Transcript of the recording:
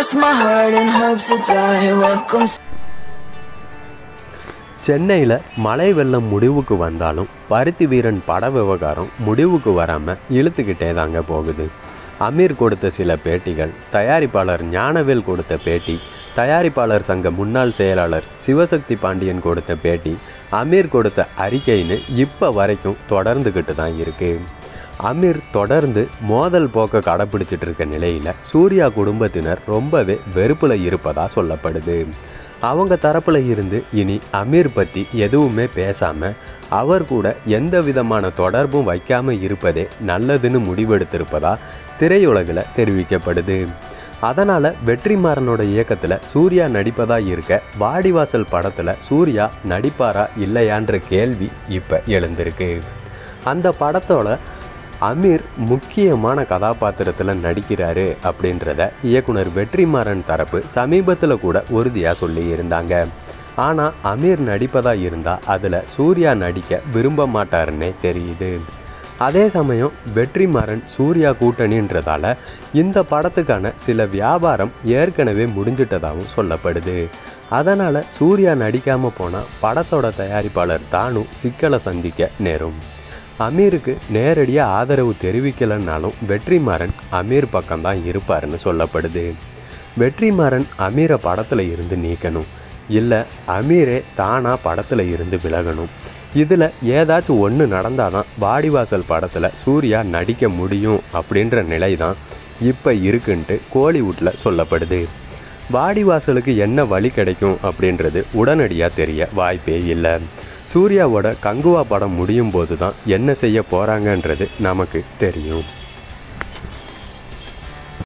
cross my heart and hope to die. Welcome. சென்னையில் மழை வெள்ளம் முடிவுக்கு வந்தாலும் பருத்தி வீரன் பட விவகாரம் முடிவுக்கு வராமல் இழுத்துக்கிட்டே தாங்க போகுது அமீர் கொடுத்த சில பேட்டிகள் தயாரிப்பாளர் ஞானவேல் கொடுத்த பேட்டி தயாரிப்பாளர் சங்க முன்னாள் செயலாளர் சிவசக்தி பாண்டியன் கொடுத்த பேட்டி அமீர் கொடுத்த அறிக்கைன்னு இப்போ வரைக்கும் தொடர்ந்துக்கிட்டு தான் இருக்குது அமீர் தொடர்ந்து மோதல் போக்க கடைப்பிடிச்சிட்டு இருக்க நிலையில் சூர்யா குடும்பத்தினர் ரொம்பவே வெறுப்பில் இருப்பதா சொல்லப்படுது அவங்க தரப்பில் இருந்து இனி அமீர் பற்றி எதுவுமே பேசாமல் அவர் கூட எந்த விதமான தொடர்பும் வைக்காமல் இருப்பதே நல்லதுன்னு முடிவெடுத்திருப்பதா திரையுலகில் தெரிவிக்கப்படுது அதனால் வெற்றிமாறனோட இயக்கத்தில் சூர்யா நடிப்பதா இருக்க வாடிவாசல் படத்தில் சூர்யா நடிப்பாரா இல்லையான்ற கேள்வி இப்போ எழுந்திருக்கு அந்த படத்தோட அமீர் முக்கியமான கதாபாத்திரத்தில் நடிக்கிறாரு அப்படின்றத இயக்குனர் வெற்றிமாறன் தரப்பு சமீபத்தில் கூட உறுதியாக சொல்லி இருந்தாங்க ஆனால் அமீர் நடிப்பதா இருந்தால் அதில் சூர்யா நடிக்க விரும்ப மாட்டாருன்னே தெரியுது அதே சமயம் வெற்றிமாறன் சூர்யா கூட்டணின்றதால இந்த படத்துக்கான சில வியாபாரம் ஏற்கனவே முடிஞ்சிட்டதாகவும் சொல்லப்படுது அதனால் சூர்யா நடிக்காமல் போனால் படத்தோட தயாரிப்பாளர் தானும் சிக்கலை சந்திக்க நேரும் அமீருக்கு நேரடியாக ஆதரவு தெரிவிக்கலைன்னாலும் வெற்றிமாறன் அமீர் பக்கம்தான் இருப்பாருன்னு சொல்லப்படுது வெற்றிமாறன் அமீரை படத்தில் இருந்து நீக்கணும் இல்லை அமீரே தானாக படத்தில் இருந்து விலகணும் இதில் ஏதாச்சும் ஒன்று நடந்தால் தான் வாடிவாசல் படத்தில் சூர்யா நடிக்க முடியும் அப்படின்ற நிலை தான் இப்போ இருக்குன்ட்டு கோலிவுட்டில் சொல்லப்படுது வாடிவாசலுக்கு என்ன வழி கிடைக்கும் அப்படின்றது உடனடியாக தெரிய வாய்ப்பே இல்லை சூர்யாவோட கங்குவா படம் முடியும் போது தான் என்ன செய்ய போகிறாங்கன்றது நமக்கு தெரியும்